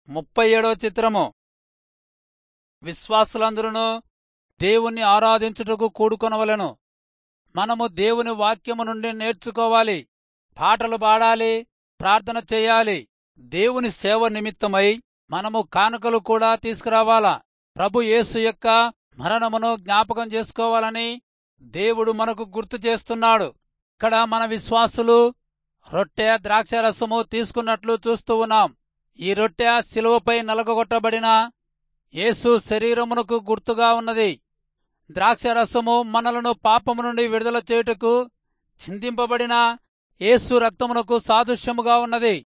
ముప్పై ఏడో చిత్రము విశ్వాసులందరూ దేవుణ్ణి ఆరాధించుటకు కూడుకొనవలెను మనము దేవుని వాక్యము నుండి నేర్చుకోవాలి పాటలు పాడాలి ప్రార్థన చేయాలి దేవుని సేవ నిమిత్తమై మనము కానుకలు కూడా తీసుకురావాలా ప్రభు యేసు యొక్క మరణమును జ్ఞాపకం చేసుకోవాలని దేవుడు మనకు గుర్తు చేస్తున్నాడు ఇక్కడ మన విశ్వాసులు రొట్టె ద్రాక్షరసము తీసుకున్నట్లు చూస్తూ ఉన్నాం ఈ రొట్టె శిలువపై నలగొట్టబడిన యేసు శరీరమునకు గుర్తుగా ఉన్నది ద్రాక్షరసము మనలను పాపము నుండి విడుదల చేయుటకు చిందింపబడిన యేసు రక్తమునకు సాదృశ్యముగా ఉన్నది